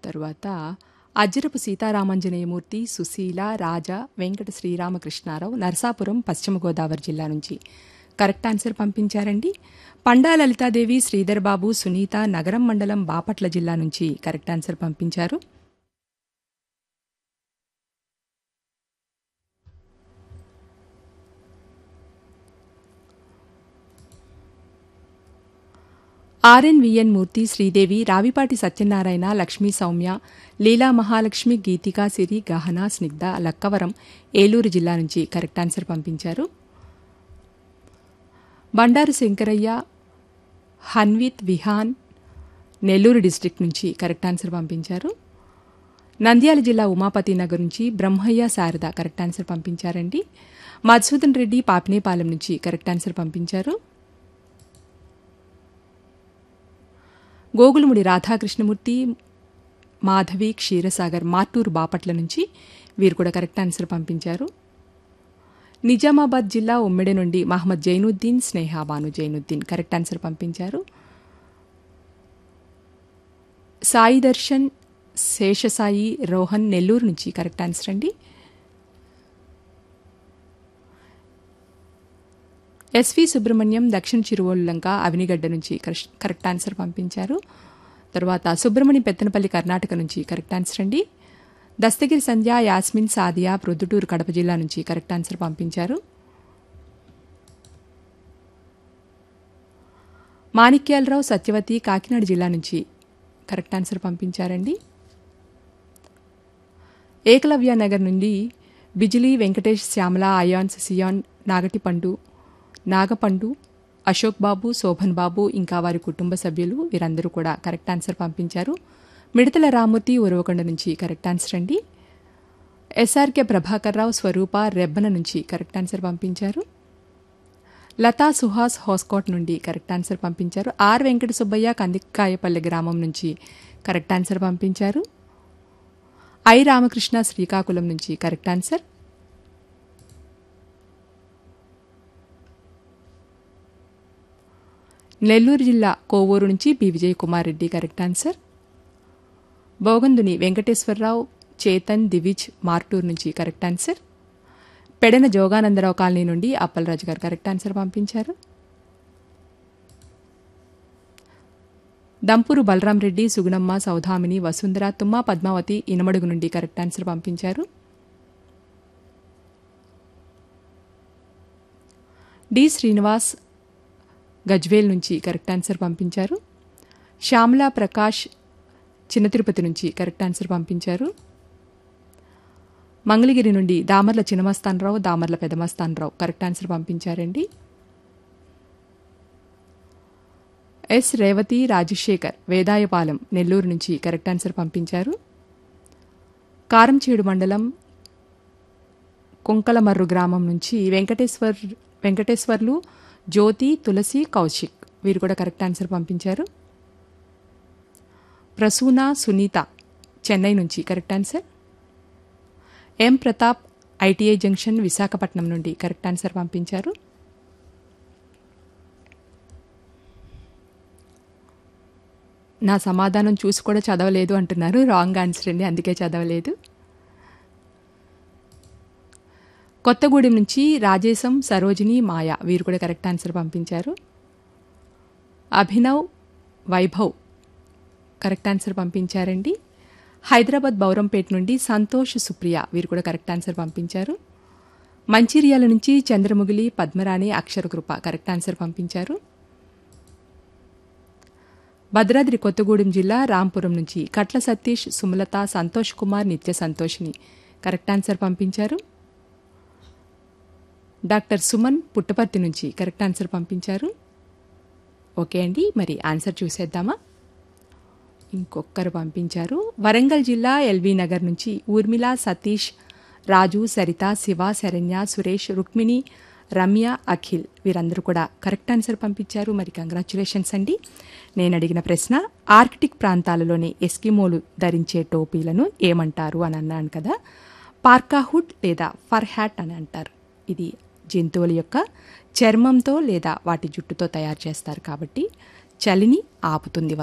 తరువాత అజ్జరపు సీతారామాంజనేయమూర్తి సుశీల రాజా వెంకట శ్రీరామకృష్ణారావు నరసాపురం పశ్చిమ గోదావరి జిల్లా నుంచి కరెక్ట్ ఆన్సర్ పంపించారండి పండా లలితాదేవి శ్రీధర్ బాబు సునీత నగరం మండలం బాపట్ల జిల్లా నుంచి కరెక్ట్ ఆన్సర్ పంపించారు ఆర్ఎన్విఎన్ మూర్తి శ్రీదేవి రావిపాటి సత్యనారాయణ లక్ష్మీ సౌమ్య లీలా మహాలక్ష్మి గీతికా సిరి గహన స్నిగ్ధ లక్కవరం ఏలూరు జిల్లా నుంచి కరెక్ట్ ఆన్సర్ పంపించారు బండారు శంకరయ్య హన్విత్ విహాన్ నెల్లూరు డిస్టిక్ నుంచి కరెక్ట్ ఆన్సర్ పంపించారు నంద్యాల జిల్లా ఉమాపతి నగర్ నుంచి బ్రహ్మయ్య శారద కరెక్ట్ ఆన్సర్ పంపించారండి మధుసూదన్ రెడ్డి పాపినేపాలెం నుంచి కరెక్ట్ ఆన్సర్ పంపించారు గోగులముడి రాధాకృష్ణమూర్తి మాధవి క్షీరసాగర్ మార్టూరు బాపట్ల నుంచి వీరు కూడా కరెక్ట్ ఆన్సర్ పంపించారు నిజామాబాద్ జిల్లా ఉమ్మెడి నుండి మహమ్మద్ జైనుద్దీన్ స్నేహ బాను జైనుద్దీన్ కరెక్ట్ ఆన్సర్ పంపించారు సాయి దర్శన్ శేషసాయి రోహన్ నెల్లూరు నుంచి కరెక్ట్ ఆన్సర్ అండి ఎస్వి సుబ్రహ్మణ్యం దక్షిణ చిరువోళ్ళంక అవినిగడ్డ నుంచి కరెక్ట్ ఆన్సర్ పంపించారు తర్వాత సుబ్రహ్మణ్యం పెత్తనపల్లి కర్ణాటక నుంచి కరెక్ట్ ఆన్సర్ అండి దస్తగిరి సంధ్య యాస్మిన్ సాదియా ప్రొద్దుటూరు కడప జిల్లా నుంచి కరెక్ట్ ఆన్సర్ పంపించారు మాణిక్యాలరావు సత్యవతి కాకినాడ జిల్లా నుంచి కరెక్ట్ ఆన్సర్ పంపించారండి ఏకలవ్య నగర్ నుండి బిజిలీ వెంకటేష్ శ్యామల అయాన్స్ సియాన్ నాగటిపండు నాగపండు అశోక్ బాబు శోభన్ బాబు ఇంకా వారి కుటుంబ సభ్యులు వీరందరూ కూడా కరెక్ట్ ఆన్సర్ పంపించారు మిడతల రామూర్తి ఉరవకొండ నుంచి కరెక్ట్ ఆన్సర్ అండి ఎస్ఆర్కే ప్రభాకర్ రావు స్వరూప రెబ్బన నుంచి కరెక్ట్ ఆన్సర్ పంపించారు లతా సుహాస్ హోస్కోట్ నుండి కరెక్ట్ ఆన్సర్ పంపించారు ఆర్ వెంకట సుబ్బయ్య కందికాయపల్లి గ్రామం నుంచి కరెక్ట్ ఆన్సర్ పంపించారు ఐ రామకృష్ణ శ్రీకాకుళం నుంచి కరెక్ట్ ఆన్సర్ నెల్లూరు జిల్లా కోవూరు నుంచి B Vijay Kumar Reddy correct answer బోగందుని వెంకటేశ్వరరావు చేతన్ దివిజ్ మార్టూర్ నుంచి correct answer Pedana Joganandarao colony నుండి అప్పలరాజు గారు కరెక్ట్ ఆన్సర్ పంపించారు దంపూరు బలరాం రెడ్డి సుగుణమ్మ సౌధామిని వసుంధర తుమ్మ పద్మావతి ఇనమడుగు నుండి కరెక్ట్ ఆన్సర్ పంపించారు డి శ్రీనివాస్ గజ్వేల్ నుంచి కరెక్ట్ ఆన్సర్ పంపించారు శ్యామలా ప్రకాష్ చిన్న తిరుపతి నుంచి కరెక్ట్ ఆన్సర్ పంపించారు మంగళగిరి నుండి దామర్ల చిన్నమస్తానరావు దామర్ల పెదమస్తానరావు కరెక్ట్ ఆన్సర్ పంపించారండి ఎస్ రేవతి రాజశేఖర్ వేదాయపాలెం నెల్లూరు నుంచి కరెక్ట్ ఆన్సర్ పంపించారు కారంచేడు మండలం కుంకలమర్రు గ్రామం నుంచి వెంకటేశ్వర్ వెంకటేశ్వర్లు జ్యోతి తులసి కౌశిక్ వీరు కూడా కరెక్ట్ ఆన్సర్ పంపించారు ప్రసూన సునీత చెన్నై నుంచి correct answer M Pratap ITI junction Visakhapatnam నుండి కరెక్ట్ ఆన్సర్ పంపించారు నా సమాధానం చూసి కూడా చదవలేదు అంటున్నారు రాంగ్ ఆన్సర్ అండి అందుకే చదవలేదు కొత్తగూడెం నుంచి రాజేశం సరోజిని మాయ వీరు కూడా కరెక్ట్ ఆన్సర్ పంపించారు అభినవ్ వైభవ్ కరెక్ట్ ఆన్సర్ పంపించారండి హైదరాబాద్ బౌరంపేట నుండి సంతోష్ సుప్రియ వీరు కూడా కరెక్ట్ ఆన్సర్ పంపించారు మంచిర్యాల నుంచి చంద్రముగిలి పద్మరాణి అక్షరకృప కరెక్ట్ ఆన్సర్ పంపించారు భద్రాద్రి కొత్తగూడెం జిల్లా రాంపురం నుంచి కట్ల సతీష్ సుమలత సంతోష్ కుమార్ నిత్య సంతోషిని కరెక్ట్ ఆన్సర్ పంపించారు డాక్టర్ సుమన్ పుట్టపర్తి నుంచి కరెక్ట్ ఆన్సర్ పంపించారు ఓకే అండి మరి ఆన్సర్ చూసేద్దామా ఇంకొకరు పంపించారు వరంగల్ జిల్లా ఎల్బీ నగర్ నుంచి ఊర్మిళ సతీష్ రాజు సరిత శివ శరణ్య సురేష్ రుక్మిణి రమ్య అఖిల్ వీరందరూ కూడా కరెక్ట్ ఆన్సర్ పంపించారు మరి కంగ్రాచులేషన్స్ అండి నేను అడిగిన ప్రశ్న ఆర్కిటిక్ ప్రాంతాలలోని ఎస్కిమోలు ధరించే టోపీలను ఏమంటారు అని అన్నాను కదా పార్కా హుడ్ లేదా ఫర్ హ్యాట్ అని అంటారు ఇది జంతువుల యొక్క చర్మంతో లేదా వాటి జుట్టుతో తయారు చేస్తారు కాబట్టి చలిని ఆపుతుంది